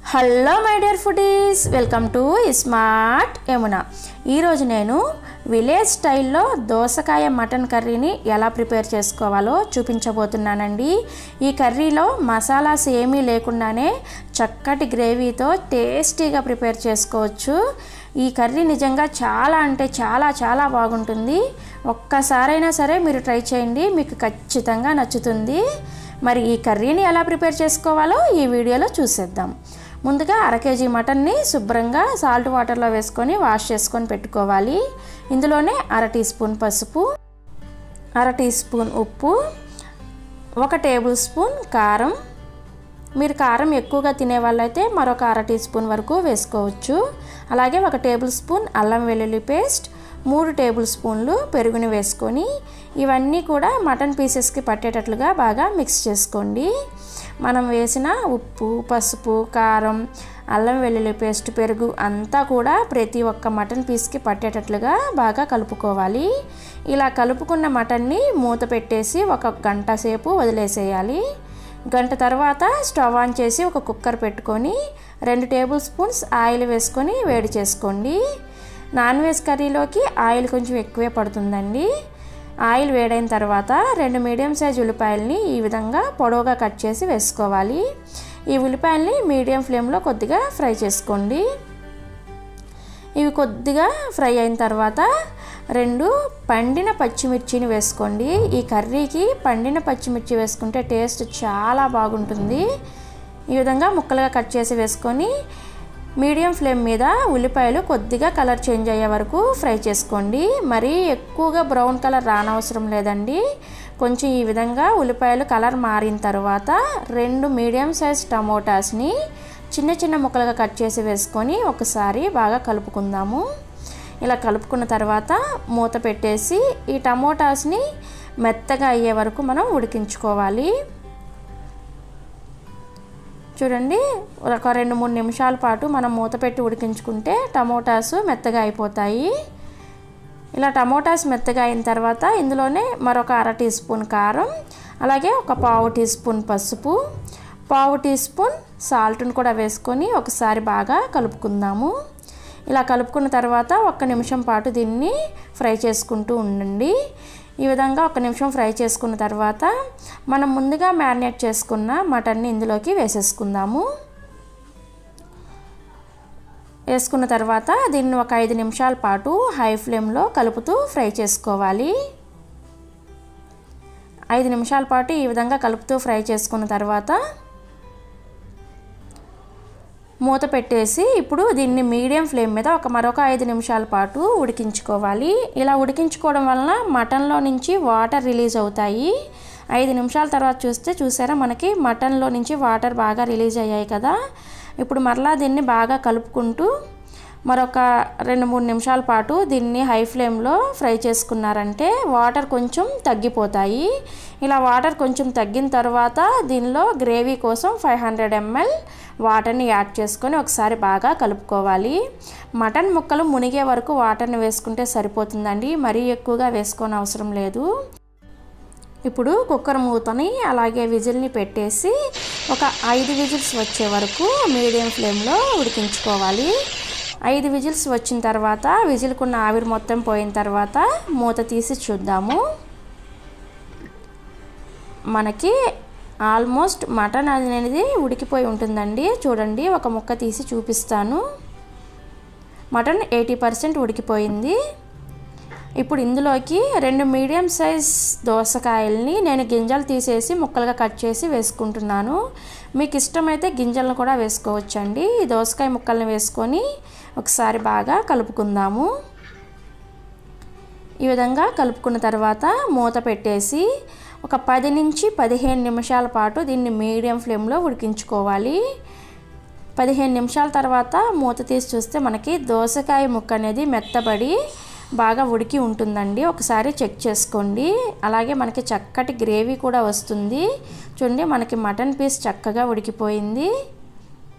hello my dear foodies welcome to smart Yamuna ఈరోజు నేను village స్టైల్లో దోసకాయ మటన్ కర్రీని ఎలా ప్రిపేర్ చేసుకోవాలో చూపించబోతున్నానండి ఈ కర్రీలో మసాలాస్ ఏమీ లేకుండానే చక్కటి గ్రేవీతో టేస్టీగా ప్రిపేర్ చేసుకోవచ్చు ఈ కర్రీ నిజంగా చాలా అంటే చాలా చాలా బాగుంటుంది ఒక్కసారైనా సరే మీరు ట్రై చేయండి మీకు ఖచ్చితంగా నచ్చుతుంది మరి ఈ కర్రీని ఎలా ప్రిపేర్ చేసుకోవాలో ఈ వీడియోలో చూసేద్దాం ముందుగా అర కేజీ మటన్ని శుభ్రంగా సాల్ట్ వాటర్లో వేసుకొని వాష్ చేసుకొని పెట్టుకోవాలి ఇందులోనే అర టీ స్పూన్ పసుపు అర టీ స్పూన్ ఉప్పు ఒక టేబుల్ స్పూన్ కారం మీరు కారం ఎక్కువగా తినే వాళ్ళైతే మరొక అర టీ స్పూన్ వరకు వేసుకోవచ్చు అలాగే ఒక టేబుల్ స్పూన్ అల్లం వెల్లుల్లి పేస్ట్ మూడు టేబుల్ స్పూన్లు పెరుగుని వేసుకొని ఇవన్నీ కూడా మటన్ పీసెస్కి పట్టేటట్లుగా బాగా మిక్స్ చేసుకోండి మనం వేసిన ఉప్పు పసుపు కారం అల్లం వెల్లుల్లి పేస్ట్ పెరుగు అంతా కూడా ప్రతి ఒక్క మటన్ పీస్కి పట్టేటట్లుగా బాగా కలుపుకోవాలి ఇలా కలుపుకున్న మటన్ని మూత పెట్టేసి ఒక గంట సేపు వదిలేసేయాలి గంట తర్వాత స్టవ్ ఆన్ చేసి ఒక కుక్కర్ పెట్టుకొని రెండు టేబుల్ స్పూన్స్ ఆయిల్ వేసుకొని వేడి చేసుకోండి నాన్ వెజ్ కర్రీలోకి ఆయిల్ కొంచెం ఎక్కువే పడుతుందండి ఆయిల్ వేడైన తర్వాత రెండు మీడియం సైజ్ ఉల్లిపాయలని ఈ విధంగా పొడవుగా కట్ చేసి వేసుకోవాలి ఈ ఉల్లిపాయల్ని మీడియం ఫ్లేమ్లో కొద్దిగా ఫ్రై చేసుకోండి ఇవి కొద్దిగా ఫ్రై అయిన తర్వాత రెండు పండిన పచ్చిమిర్చిని వేసుకోండి ఈ కర్రీకి పండిన పచ్చిమిర్చి వేసుకుంటే టేస్ట్ చాలా బాగుంటుంది ఈ విధంగా ముక్కలుగా కట్ చేసి వేసుకొని మీడియం ఫ్లేమ్ మీద ఉల్లిపాయలు కొద్దిగా కలర్ చేంజ్ అయ్యే వరకు ఫ్రై చేసుకోండి మరీ ఎక్కువగా బ్రౌన్ కలర్ రానవసరం లేదండి కొంచెం ఈ విధంగా ఉల్లిపాయలు కలర్ మారిన తర్వాత రెండు మీడియం సైజ్ టమోటాస్ని చిన్న చిన్న ముక్కలుగా కట్ చేసి వేసుకొని ఒకసారి బాగా కలుపుకుందాము ఇలా కలుపుకున్న తర్వాత మూత పెట్టేసి ఈ టమోటాస్ని మెత్తగా అయ్యే వరకు మనం ఉడికించుకోవాలి చూడండి ఒక రెండు మూడు నిమిషాల పాటు మనం మూత పెట్టి ఉడికించుకుంటే టమోటాస్ మెత్తగా అయిపోతాయి ఇలా టమోటాస్ మెత్తగా అయిన తర్వాత ఇందులోనే మరొక అర టీ స్పూన్ కారం అలాగే ఒక పావు టీ స్పూన్ పసుపు పావు టీ స్పూన్ సాల్ట్ని కూడా వేసుకొని ఒకసారి బాగా కలుపుకుందాము ఇలా కలుపుకున్న తర్వాత ఒక్క నిమిషం పాటు దీన్ని ఫ్రై చేసుకుంటూ ఉండండి ఈ విధంగా ఒక నిమిషం ఫ్రై చేసుకున్న తర్వాత మనం ముందుగా మ్యారినేట్ చేసుకున్న మటన్ని ఇందులోకి వేసేసుకుందాము వేసుకున్న తర్వాత దీన్ని ఒక ఐదు నిమిషాల పాటు హై ఫ్లేమ్లో కలుపుతూ ఫ్రై చేసుకోవాలి ఐదు నిమిషాల పాటు ఈ విధంగా కలుపుతూ ఫ్రై చేసుకున్న తర్వాత మూత పెట్టేసి ఇప్పుడు దీన్ని మీడియం ఫ్లేమ్ మీద ఒక మరొక ఐదు నిమిషాల పాటు ఉడికించుకోవాలి ఇలా ఉడికించుకోవడం వలన మటన్లో నుంచి వాటర్ రిలీజ్ అవుతాయి ఐదు నిమిషాల తర్వాత చూస్తే చూసారా మనకి మటన్లో నుంచి వాటర్ బాగా రిలీజ్ అయ్యాయి కదా ఇప్పుడు మరలా దీన్ని బాగా కలుపుకుంటూ మరొక రెండు మూడు నిమిషాల పాటు దీన్ని హై ఫ్లేమ్లో ఫ్రై చేసుకున్నారంటే వాటర్ కొంచెం తగ్గిపోతాయి ఇలా వాటర్ కొంచెం తగ్గిన తర్వాత దీనిలో గ్రేవీ కోసం ఫైవ్ హండ్రెడ్ ఎంఎల్ వాటర్ని యాడ్ చేసుకొని ఒకసారి బాగా కలుపుకోవాలి మటన్ ముక్కలు మునిగే వరకు వాటర్ని వేసుకుంటే సరిపోతుందండి మరీ ఎక్కువగా వేసుకోని అవసరం లేదు ఇప్పుడు కుక్కర్ మూతని అలాగే విజిల్ని పెట్టేసి ఒక ఐదు విజిల్స్ వచ్చే వరకు మీడియం ఫ్లేమ్లో ఉడికించుకోవాలి ఐదు విజిల్స్ వచ్చిన తర్వాత విజిల్కున్న ఆవిరి మొత్తం పోయిన తర్వాత మూత తీసి చూద్దాము మనకి ఆల్మోస్ట్ మటన్ అనేది ఉడికిపోయి ఉంటుందండి చూడండి ఒక ముక్క తీసి చూపిస్తాను మటన్ ఎయిటీ పర్సెంట్ ఉడికిపోయింది ఇప్పుడు ఇందులోకి రెండు మీడియం సైజ్ దోసకాయల్ని నేను గింజలు తీసేసి ముక్కలుగా కట్ చేసి వేసుకుంటున్నాను మీకు ఇష్టమైతే గింజలను కూడా వేసుకోవచ్చండి ఈ దోసకాయ ముక్కల్ని వేసుకొని ఒకసారి బాగా కలుపుకుందాము ఈ విధంగా కలుపుకున్న తర్వాత మూత పెట్టేసి ఒక పది నుంచి పదిహేను నిమిషాల పాటు దీన్ని మీడియం ఫ్లేమ్లో ఉడికించుకోవాలి పదిహేను నిమిషాల తర్వాత మూత తీసి చూస్తే మనకి దోసకాయ ముక్క అనేది మెత్తబడి బాగా ఉడికి ఉంటుందండి ఒకసారి చెక్ చేసుకోండి అలాగే మనకి చక్కటి గ్రేవీ కూడా వస్తుంది చూడండి మనకి మటన్ పీస్ చక్కగా ఉడికిపోయింది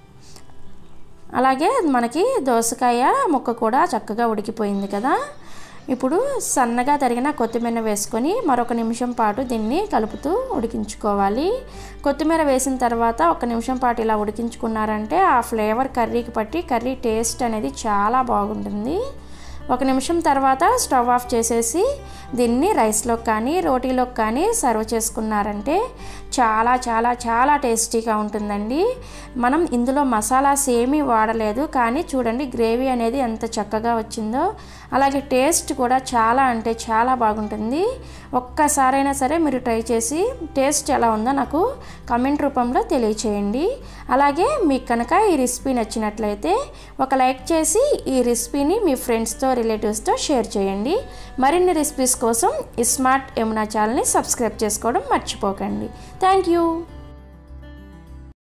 అలాగే మనకి దోసకాయ ముక్క కూడా చక్కగా ఉడికిపోయింది కదా ఇప్పుడు సన్నగా తరిగిన కొత్తిమీర వేసుకొని మరొక నిమిషం పాటు దీన్ని కలుపుతూ ఉడికించుకోవాలి కొత్తిమీర వేసిన తర్వాత ఒక నిమిషం పాటు ఇలా ఉడికించుకున్నారంటే ఆ ఫ్లేవర్ కర్రీకి పట్టి కర్రీ టేస్ట్ అనేది చాలా బాగుంటుంది ఒక నిమిషం తర్వాత స్టవ్ ఆఫ్ చేసేసి దీన్ని రైస్లోకి కానీ రోటీలోకి కానీ సర్వ్ చేసుకున్నారంటే చాలా చాలా చాలా టేస్టీగా ఉంటుందండి మనం ఇందులో మసాలాస్ ఏమీ వాడలేదు కానీ చూడండి గ్రేవీ అనేది ఎంత చక్కగా వచ్చిందో అలాగే టేస్ట్ కూడా చాలా అంటే చాలా బాగుంటుంది ఒక్కసారైనా సరే మీరు ట్రై చేసి టేస్ట్ ఎలా ఉందో నాకు కమెంట్ రూపంలో తెలియచేయండి అలాగే మీకు కనుక ఈ రెసిపీ నచ్చినట్లయితే ఒక లైక్ చేసి ఈ రెసిపీని మీ ఫ్రెండ్స్తో రిలేటివ్స్తో షేర్ చేయండి మరిన్ని రెసిపీస్ కోసం ఈ స్మార్ట్ యమునా ఛానల్ని సబ్స్క్రైబ్ చేసుకోవడం మర్చిపోకండి థ్యాంక్ యూ